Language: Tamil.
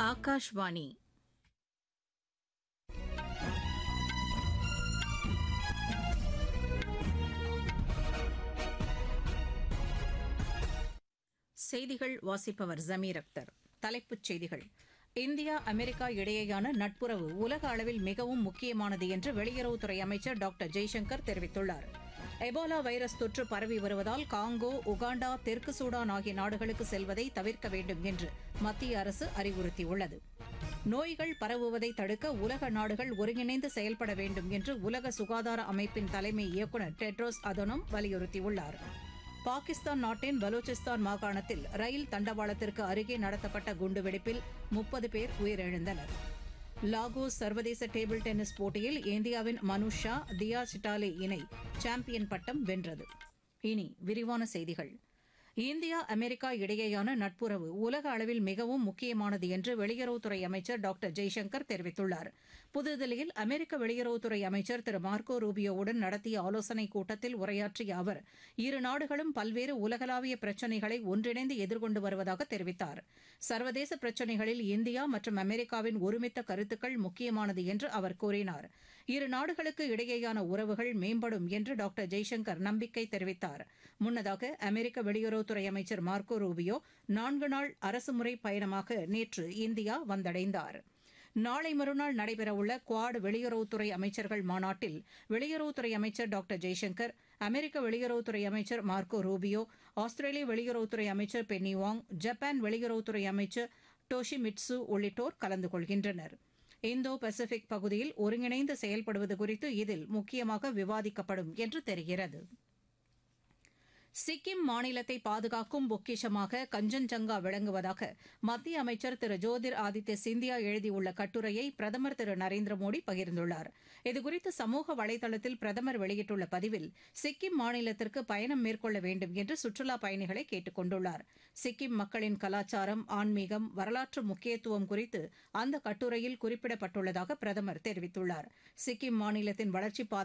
ஆகாஷ்வாணி செய்திகள் வாசிப்பவர் ஜமீர் அக்தர் தலைப்புச் செய்திகள் இந்தியா அமெரிக்கா இடையேயான நட்புறவு உலக அளவில் மிகவும் முக்கியமானது என்று வெளியுறவுத்துறை அமைச்சர் டாக்டர் ஜெய்சங்கர் தெரிவித்துள்ளார் எபோலா வைரஸ் தொற்று பரவி வருவதால் காங்கோ உகாண்டா தெற்கு சூடான் ஆகிய நாடுகளுக்கு செல்வதை தவிர்க்க வேண்டும் என்று மத்திய அரசு அறிவுறுத்தியுள்ளது நோய்கள் பரவுவதை தடுக்க உலக நாடுகள் ஒருங்கிணைந்து செயல்பட வேண்டும் என்று உலக சுகாதார அமைப்பின் தலைமை இயக்குநர் டெட்ரோஸ் அதனோம் வலியுறுத்தியுள்ளார் பாகிஸ்தான் நாட்டின் பலூச்சிஸ்தான் மாகாணத்தில் ரயில் தண்டவாளத்திற்கு அருகே நடத்தப்பட்ட குண்டுவெடிப்பில் முப்பது பேர் உயிரிழந்தனர் லாகோஸ் சர்வதேச டேபிள் டென்னிஸ் போட்டியில் இந்தியாவின் மனுஷா தியா சிட்டாலே இணை சாம்பியன் பட்டம் வென்றது இனி விரிவான செய்திகள் இந்தியா அமெரிக்கா இடையேயான நட்புறவு உலக அளவில் மிகவும் முக்கியமானது என்று வெளியுறவுத்துறை அமைச்சர் டாக்டர் ஜெய்சங்கர் தெரிவித்துள்ளார் புதுதில்லியில் அமெரிக்க வெளியுறவுத்துறை அமைச்சர் திரு மார்க்கோ ரூபியோவுடன் நடத்திய ஆலோசனைக் கூட்டத்தில் உரையாற்றிய அவர் இரு நாடுகளும் பல்வேறு உலகளாவிய பிரச்சினைகளை ஒன்றிணைந்து எதிர்கொண்டு வருவதாக தெரிவித்தார் சர்வதேச பிரச்சினைகளில் இந்தியா மற்றும் அமெரிக்காவின் ஒருமித்த கருத்துக்கள் முக்கியமானது என்று அவர் கூறினார் இரு நாடுகளுக்கு இடையேயான உறவுகள் மேம்படும் என்று டாக்டர் ஜெய்சங்கர் நம்பிக்கை தெரிவித்தார் முன்னதாக அமெரிக்க வெளியுறவுத்துறை அமைச்சர் மார்க்கோ ரூபியோ நான்கு நாள் அரசுமுறை பயணமாக நேற்று இந்தியா வந்தடைந்தார் நாளை மறுநாள் நடைபெறவுள்ள குவாட் வெளியுறவுத்துறை அமைச்சர்கள் மாநாட்டில் வெளியுறவுத்துறை அமைச்சர் டாக்டர் ஜெய்சங்கர் அமெரிக்க வெளியுறவுத்துறை அமைச்சர் மார்க்கோ ரூபியோ ஆஸ்திரேலிய வெளியுறவுத்துறை அமைச்சர் பென்னி வாங் ஜப்பான் வெளியுறவுத்துறை அமைச்சர் டோஷி மிட்சு உள்ளிட்டோர் கலந்து கொள்கின்றனர் இந்தோ பசிபிக் பகுதியில் ஒருங்கிணைந்து செயல்படுவது குறித்து இதில் முக்கியமாக விவாதிக்கப்படும் என்று தெரிகிறது சிக்கிம் மாநிலத்தை பாதுகாக்கும் பொக்கிஷமாக கஞ்சன்ஜங்கா விளங்குவதாக மத்திய அமைச்சர் திரு ஜோதிர் ஆதித்ய சிந்தியா எழுதியுள்ள கட்டுரையை பிரதமர் திரு நரேந்திர மோடி பகிர்ந்துள்ளார் இதுகுறித்து சமூக வலைதளத்தில் பிரதமர் வெளியிட்டுள்ள பதிவில் சிக்கிம் மாநிலத்திற்கு பயணம் மேற்கொள்ள வேண்டும் என்று சுற்றுலா பயணிகளை கேட்டுக் கொண்டுள்ளார் சிக்கிம் மக்களின் கலாச்சாரம் ஆன்மீகம் வரலாற்று முக்கியத்துவம் குறித்து அந்த கட்டுரையில் குறிப்பிடப்பட்டுள்ளதாக பிரதமர் தெரிவித்துள்ளார் சிக்கிம் மாநிலத்தின் வளர்ச்சிப்